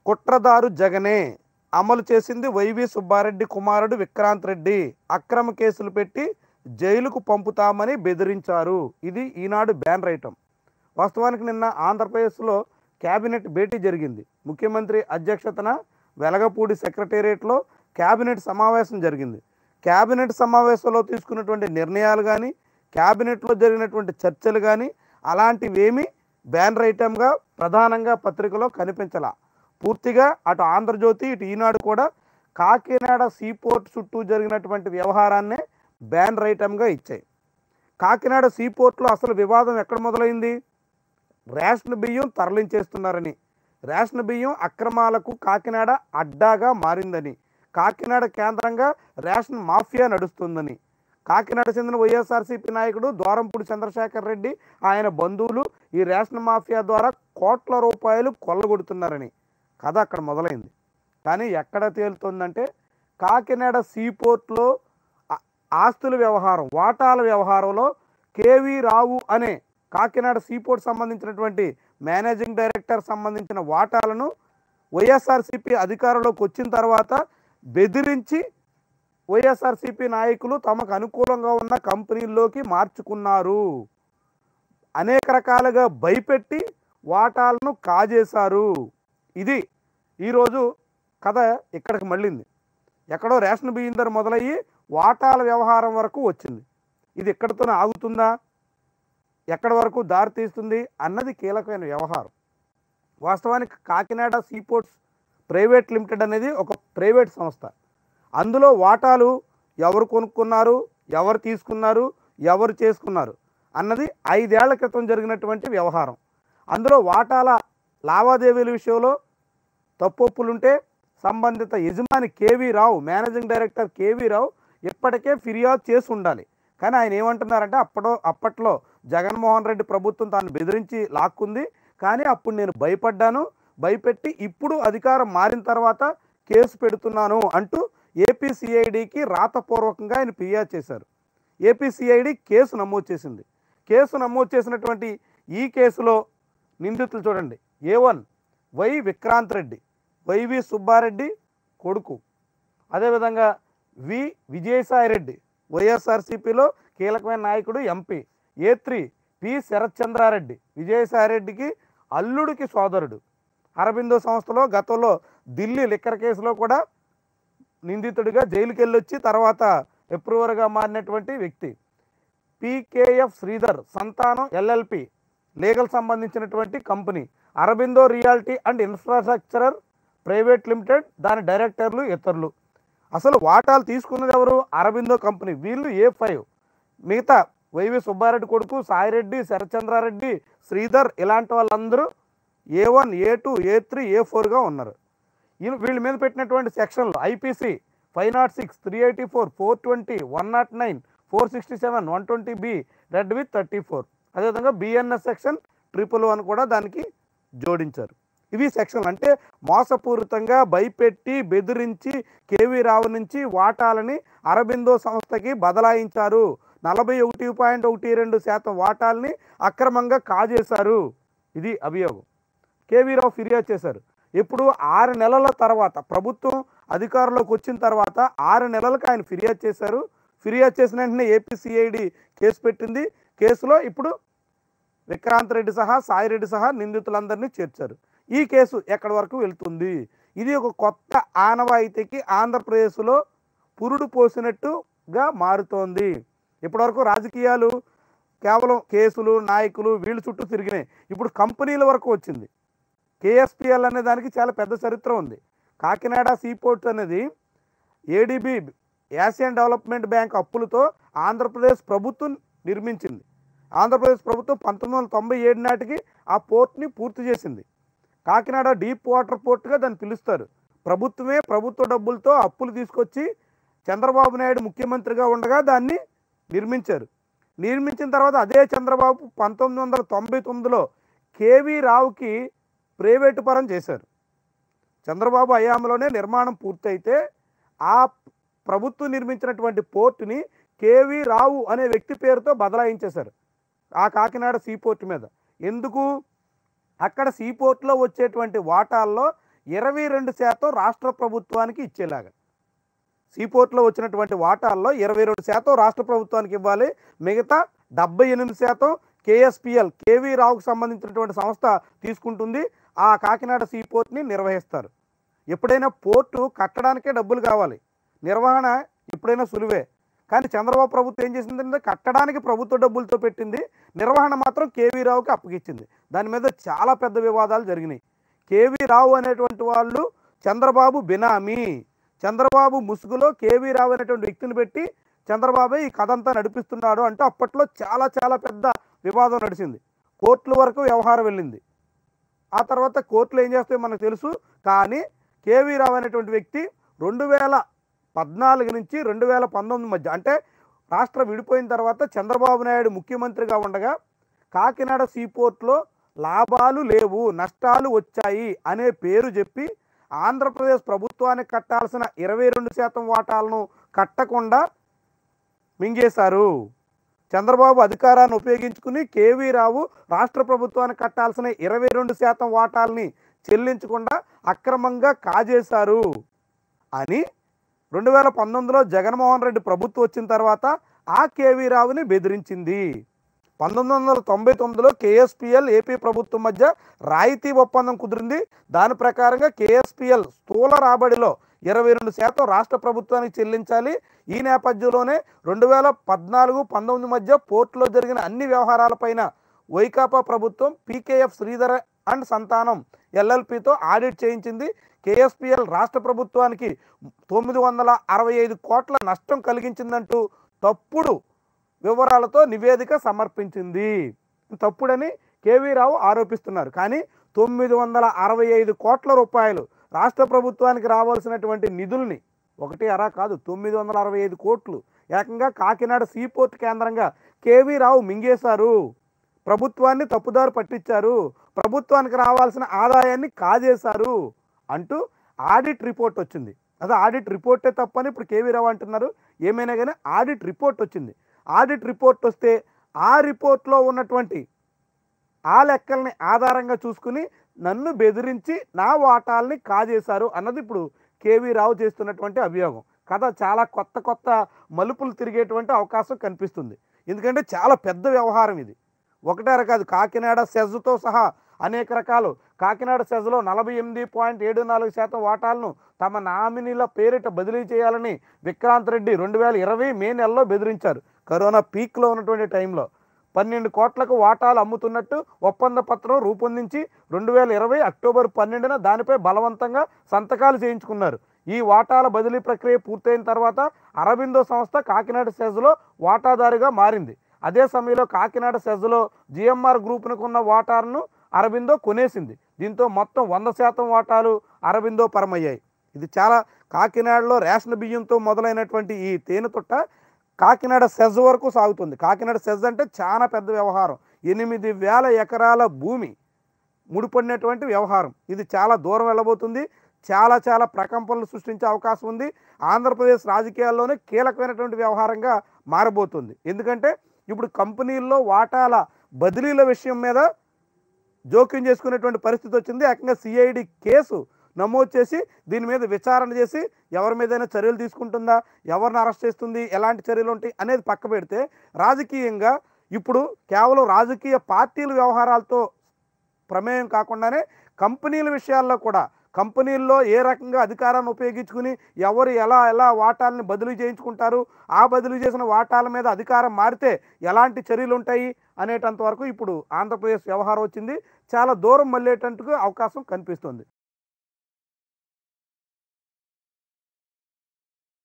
కుట్రదారు జగనే అమలు చేసింది వైవి సుబ్బారెడ్డి కుమారుడు విక్రాంత్ రెడ్డి అక్రమ కేసులు పెట్టి జైలుకు పంపుతామని బెదిరించారు ఇది ఈనాడు బ్యానర్ ఐటమ్ వాస్తవానికి నిన్న ఆంధ్రప్రదేశ్లో కేబినెట్ భేటీ జరిగింది ముఖ్యమంత్రి అధ్యక్షతన వెలగపూడి సెక్రటేరియట్లో కేబినెట్ సమావేశం జరిగింది కేబినెట్ సమావేశంలో తీసుకున్నటువంటి నిర్ణయాలు కానీ కేబినెట్లో జరిగినటువంటి చర్చలు కానీ అలాంటివేమీ బ్యానర్ ఐటమ్గా ప్రధానంగా పత్రికలో కనిపించలా పూర్తిగా అటు ఆంధ్రజ్యోతి ఇటు ఈనాడు కూడా కాకినాడ సీపోర్ట్ చుట్టూ జరిగినటువంటి వ్యవహారాన్నే బ్యానర్ ఐటమ్గా ఇచ్చాయి కాకినాడ సీపోర్ట్లో అసలు వివాదం ఎక్కడ మొదలైంది రేషన్ బియ్యం తరలించేస్తున్నారని రేషన్ బియ్యం అక్రమాలకు కాకినాడ అడ్డాగా మారిందని కాకినాడ కేంద్రంగా రేషన్ మాఫియా నడుస్తుందని కాకినాడ చెందిన వైఎస్ఆర్సీపీ నాయకుడు ద్వారంపూడి చంద్రశేఖర్ రెడ్డి ఆయన బంధువులు ఈ రేషన్ మాఫియా ద్వారా కోట్ల రూపాయలు కొల్లగొడుతున్నారని కథ అక్కడ మొదలైంది కానీ ఎక్కడ తేలుతుందంటే కాకినాడ సీపోర్ట్లో ఆ- ఆస్తుల వ్యవహారం వాటాల వ్యవహారంలో కేవీ రావు అనే కాకినాడ సీపోర్ట్ సంబంధించినటువంటి మేనేజింగ్ డైరెక్టర్ సంబంధించిన వాటాలను వైఎస్ఆర్సీపీ అధికారంలోకి వచ్చిన తర్వాత బెదిరించి వైఎస్ఆర్సీపీ నాయకులు తమకు అనుకూలంగా ఉన్న కంపెనీల్లోకి మార్చుకున్నారు అనేక రకాలుగా భయపెట్టి వాటాలను కాజేశారు ఇది ఈరోజు కథ ఇక్కడికి మళ్ళింది ఎక్కడో రేషన్ బియ్యం ధర మొదలయ్యి వాటాల వ్యవహారం వరకు వచ్చింది ఇది ఎక్కడితోనే ఆగుతుందా ఎక్కడి వరకు దారి తీస్తుంది అన్నది కీలకమైన వ్యవహారం వాస్తవానికి కాకినాడ సీపోర్ట్స్ ప్రైవేట్ లిమిటెడ్ అనేది ఒక ప్రైవేట్ సంస్థ అందులో వాటాలు ఎవరు కొనుక్కున్నారు ఎవరు తీసుకున్నారు ఎవరు చేసుకున్నారు అన్నది ఐదేళ్ల క్రితం జరిగినటువంటి వ్యవహారం అందులో వాటాల లావాదేవీల విషయంలో తప్పొప్పులుంటే సంబంధిత యజమాని KV Rao managing director KV Rao ఇప్పటికే ఫిర్యాదు చేసి ఉండాలి కానీ ఆయన ఏమంటున్నారంటే అప్పట్లో అప్పట్లో జగన్మోహన్ రెడ్డి ప్రభుత్వం తాను బెదిరించి లాక్కుంది కానీ అప్పుడు నేను భయపడ్డాను భయపెట్టి ఇప్పుడు అధికారం మారిన తర్వాత కేసు పెడుతున్నాను అంటూ ఏపీసీఐడికి రాతపూర్వకంగా ఆయన ఫిర్యాదు చేశారు ఏపీసీఐడి కేసు నమోదు చేసింది కేసు నమోదు చేసినటువంటి ఈ కేసులో నిందితులు చూడండి A one Y Vikrant Reddy YV Subbareddy కొడుకు అదేవిధంగా వి విజయసాయి రెడ్డి వైఎస్ఆర్సీపీలో కీలకమైన నాయకుడు MP A three P Sharathchandrareddy విజయసాయిరెడ్డికి అల్లుడికి సోదరుడు అరబిందో సంస్థలో గతంలో ఢిల్లీ లిక్కర్ కేసులో కూడా నిందితుడిగా జైలుకి వెళ్ళొచ్చి తర్వాత ఎప్రూవర్గా మారినటువంటి వ్యక్తి PKF Sridhar Santhanam LLP legal సంబంధించినటువంటి company Aurobindo reality and infrastructure private limited దాని డైరెక్టర్లు ఇతరులు అసలు వాటాలు తీసుకున్నది ఎవరు అరబిందో కంపెనీ వీళ్ళు ఏ ఫైవ్ మిగతా వైవి సుబ్బారెడ్డి కొడుకు సాయిరెడ్డి శరచంద్రారెడ్డి శ్రీధర్ ఇలాంటి వాళ్ళందరూ A one A two A three A ఫోర్గా ఉన్నారు ఈయన వీళ్ళ మీద పెట్టినటువంటి సెక్షన్లు IPC five not six three eighty four four twenty one not nine four sixty seven one twenty B read with thirty four అదేవిధంగా బిఎన్ఎస్ సెక్షన్ ట్రిపుల్ వన్ కూడా దానికి జోడించారు ఇవి సెక్షన్లు అంటే మోసపూరితంగా భయపెట్టి బెదిరించి కేవీ రావు నుంచి వాటాలని అరబిందో సంస్థకి బదలాయించారు నలభై ఒకటి పాయింట్ ఒకటి రెండు శాతం వాటాల్ని అక్రమంగా కాజేశారు ఇది అభియోగం కేవీ రావు ఫిర్యాదు చేశారు ఇప్పుడు ఆరు నెలల తర్వాత ప్రభుత్వం అధికారంలోకి వచ్చిన తర్వాత ఆరు నెలలకు ఆయన ఫిర్యాదు చేశారు ఫిర్యాదు చేసిన వెంటనే ఏపీసీఐడి కేసు పెట్టింది కేసులో ఇప్పుడు విక్రాంత్ రెడ్డి సహా సాయిరెడ్డి సహా నిందితులందరినీ చేర్చారు ఈ కేసు ఎక్కడి వరకు వెళ్తుంది ఇది ఒక కొత్త ఆనవాయితీకి ఆంధ్రప్రదేశ్లో పురుడు పోసినట్టుగా మారుతోంది ఇప్పటివరకు రాజకీయాలు కేవలం కేసులు నాయకులు వీళ్ళ చుట్టూ తిరిగినాయి ఇప్పుడు కంపెనీల వరకు వచ్చింది కేఎస్పిఎల్ అనే దానికి చాలా పెద్ద చరిత్ర ఉంది కాకినాడ సీపోర్ట్ అనేది ఏడిబి ఏషియన్ డెవలప్మెంట్ బ్యాంక్ అప్పులతో ఆంధ్రప్రదేశ్ ప్రభుత్వం నిర్మించింది ఆంధ్రప్రదేశ్ ప్రభుత్వం పంతొమ్మిది వందల తొంభై ఏడు నాటికి ఆ పోర్ట్ని పూర్తి చేసింది కాకినాడ డీప్ వాటర్ పోర్ట్గా దాన్ని పిలుస్తారు ప్రభుత్వమే ప్రభుత్వ డబ్బులతో అప్పులు తీసుకొచ్చి చంద్రబాబు నాయుడు ముఖ్యమంత్రిగా ఉండగా దాన్ని నిర్మించారు నిర్మించిన తర్వాత అదే చంద్రబాబు పంతొమ్మిది వందల తొంభై తొమ్మిదిలో కేవీ రావుకి ప్రైవేటు పరం చేశారు చంద్రబాబు హయాంలోనే నిర్మాణం పూర్తయితే ఆ ప్రభుత్వం నిర్మించినటువంటి పోర్టుని కేవీ రావు అనే వ్యక్తి పేరుతో బదలాయించేశారు ఆ కాకినాడ సీ పోర్ట్ మీద ఎందుకు అక్కడ సీ పోర్ట్లో వచ్చేటువంటి వాటాల్లో ఇరవై రెండు శాతం రాష్ట్ర ప్రభుత్వానికి ఇచ్చేలాగా సీపోర్ట్లో వచ్చినటువంటి వాటాల్లో ఇరవై రెండు శాతం రాష్ట్ర ప్రభుత్వానికి ఇవ్వాలి మిగతా డెబ్బై ఎనిమిది శాతం కేఎస్పిఎల్ కేవీ రావుకు సంబంధించినటువంటి సంస్థ తీసుకుంటుంది ఆ కాకినాడ సీపోర్ట్ని నిర్వహిస్తారు ఎప్పుడైనా పోర్టు కట్టడానికే డబ్బులు కావాలి నిర్వహణ ఎప్పుడైనా సులువే కానీ చంద్రబాబు ప్రభుత్వం ఏం చేసిందంటే కట్టడానికి ప్రభుత్వ డబ్బులతో పెట్టింది నిర్వహణ మాత్రం కేవీ రావుకి అప్పగించింది దాని మీద చాలా పెద్ద వివాదాలు జరిగినాయి కేవీ రావు అనేటువంటి వాళ్ళు చంద్రబాబు బినామీ చంద్రబాబు ముసుగులో కేవీ రావు అనేటువంటి వ్యక్తిని పెట్టి చంద్రబాబే ఈ కథ అంతా నడిపిస్తున్నాడు అంటూ అప్పట్లో చాలా చాలా పెద్ద వివాదం నడిచింది కోర్టుల వరకు వ్యవహారం వెళ్ళింది ఆ తర్వాత కోర్టులు ఏం చేస్తాయో మనకు తెలుసు కానీ కేవీ రావు అనేటువంటి వ్యక్తి రెండు వేల పద్నాలుగు నుంచి రెండు వేల పంతొమ్మిది మధ్య అంటే రాష్ట్రం విడిపోయిన తర్వాత చంద్రబాబు నాయుడు ముఖ్యమంత్రిగా ఉండగా కాకినాడ సీపోర్ట్లో లాభాలు లేవు నష్టాలు వచ్చాయి అనే పేరు చెప్పి ఆంధ్రప్రదేశ్ ప్రభుత్వానికి కట్టాల్సిన ఇరవై రెండు శాతం వాటాలను కట్టకుండా మింగేశారు చంద్రబాబు అధికారాన్ని ఉపయోగించుకుని కేవీ రావు రాష్ట్ర ప్రభుత్వానికి కట్టాల్సిన ఇరవై రెండు శాతం వాటాల్ని చెల్లించకుండా అక్రమంగా కాజేశారు అని రెండు వేల పంతొమ్మిదిలో జగన్మోహన్ రెడ్డి ప్రభుత్వం వచ్చిన తర్వాత ఆ కేవీ రావుని బెదిరించింది పంతొమ్మిది వందల తొంభై తొమ్మిదిలో కేఎస్పిఎల్ ఏపీ ప్రభుత్వం మధ్య రాయితీ ఒప్పందం కుదిరింది దాని ప్రకారంగా కేఎస్పిఎల్ స్థూల రాబడిలో ఇరవై రెండు శాతం రాష్ట్ర ప్రభుత్వానికి చెల్లించాలి ఈ నేపథ్యంలోనే రెండు వేల పద్నాలుగు పంతొమ్మిది మధ్య పోర్టులో జరిగిన అన్ని వ్యవహారాలపైన వైకాపా ప్రభుత్వం పీకేఎఫ్ శ్రీధర అండ్ సంతానం ఎల్ఎల్పితో ఆడిట్ చేయించింది కేఎస్పిఎల్ రాష్ట్ర ప్రభుత్వానికి తొమ్మిది వందల అరవై ఐదు కోట్ల నష్టం కలిగించిందంటూ తప్పుడు వివరాలతో నివేదిక సమర్పించింది తప్పుడని కేవీ రావు ఆరోపిస్తున్నారు కానీ తొమ్మిది వందల అరవై ఐదు కోట్ల రూపాయలు రాష్ట్ర ప్రభుత్వానికి రావాల్సినటువంటి నిధుల్ని ఒకటి అరా కాదు తొమ్మిది వందల అరవై ఐదు కోట్లు ఏకంగా కాకినాడ సీపోర్ట్ కేంద్రంగా కేవీ రావు మింగేశారు ప్రభుత్వాన్ని తప్పుదారు పట్టించారు ప్రభుత్వానికి రావాల్సిన ఆదాయాన్ని కాజేశారు అంటూ ఆడిట్ రిపోర్ట్ వచ్చింది అదే ఆడిట్ రిపోర్టే తప్పని ఇప్పుడు కేవీ రావు అంటున్నారు ఏమైనా కానీ ఆడిట్ రిపోర్ట్ వచ్చింది ఆడిట్ రిపోర్ట్ వస్తే ఆ రిపోర్ట్లో ఉన్నటువంటి ఆ లెక్కల్ని ఆధారంగా చూసుకుని నన్ను బెదిరించి నా వాటాల్ని కాజేశారు అన్నది ఇప్పుడు కేవీ రావు చేస్తున్నటువంటి అభియోగం కథ చాలా కొత్త కొత్త మలుపులు తిరిగేటువంటి అవకాశం కనిపిస్తుంది ఎందుకంటే చాలా పెద్ద వ్యవహారం ఇది ఒకటే కాదు కాకినాడ సెజ్తో సహా అనేక రకాలు కాకినాడ సెజ్లో నలభై ఎనిమిది పాయింట్ ఏడు నాలుగు శాతం వాటాలను తమ నామినీల పేరిట బదిలీ చేయాలని విక్రాంత్ రెడ్డి రెండు వేల ఇరవై మే నెలలో బెదిరించారు కరోనా పీక్లో ఉన్నటువంటి టైంలో పన్నెండు కోట్లకు వాటాలు అమ్ముతున్నట్టు ఒప్పంద పత్రం రూపొందించి రెండు వేల ఇరవై అక్టోబర్ పన్నెండున దానిపై బలవంతంగా సంతకాలు చేయించుకున్నారు ఈ వాటాల బదిలీ ప్రక్రియ పూర్తయిన తర్వాత అరబిందో సంస్థ కాకినాడ సెజ్లో వాటాదారుగా మారింది అదే సమయంలో కాకినాడ సెజ్లో జిఎంఆర్ గ్రూపునకు ఉన్న వాటాలను అరబిందో కొనేసింది దీంతో మొత్తం వంద శాతం వాటాలు అరబిందో పరమయ్యాయి ఇది చాలా కాకినాడలో రేషన్ బియ్యంతో మొదలైనటువంటి ఈ తేనె తొట్ట కాకినాడ సెజ్ వరకు సాగుతుంది కాకినాడ సెజ్ అంటే చాలా పెద్ద వ్యవహారం ఎనిమిది వేల ఎకరాల భూమి ముడిపడినటువంటి వ్యవహారం ఇది చాలా దూరం వెళ్ళబోతుంది చాలా చాలా ప్రకంపనలు సృష్టించే అవకాశం ఉంది ఆంధ్రప్రదేశ్ రాజకీయాల్లోనే కీలకమైనటువంటి వ్యవహారంగా మారబోతుంది ఎందుకంటే ఇప్పుడు కంపెనీల్లో వాటాల బదిలీల విషయం మీద జోక్యం చేసుకునేటువంటి పరిస్థితి వచ్చింది ఏకంగా సిఐడి కేసు నమోదు చేసి దీని మీద విచారణ చేసి ఎవరి మీదైనా చర్యలు తీసుకుంటుందా ఎవరిని అరెస్ట్ చేస్తుంది ఎలాంటి చర్యలు ఉంటాయి అనేది పక్క పెడితే రాజకీయంగా ఇప్పుడు కేవలం రాజకీయ పార్టీల వ్యవహారాలతో ప్రమేయం కాకుండానే కంపెనీల విషయాల్లో కూడా కంపెనీల్లో ఏ రకంగా అధికారాన్ని ఉపయోగించుకుని ఎవరు ఎలా ఎలా వాటాలను బదిలీ చేయించుకుంటారు ఆ బదిలీ చేసిన వాటాల మీద అధికారం మారితే ఎలాంటి చర్యలు ఉంటాయి అనేటంత వరకు ఇప్పుడు ఆంధ్రప్రదేశ్ వ్యవహారం వచ్చింది చాలా దూరం మళ్ళేటందుకు అవకాశం కనిపిస్తుంది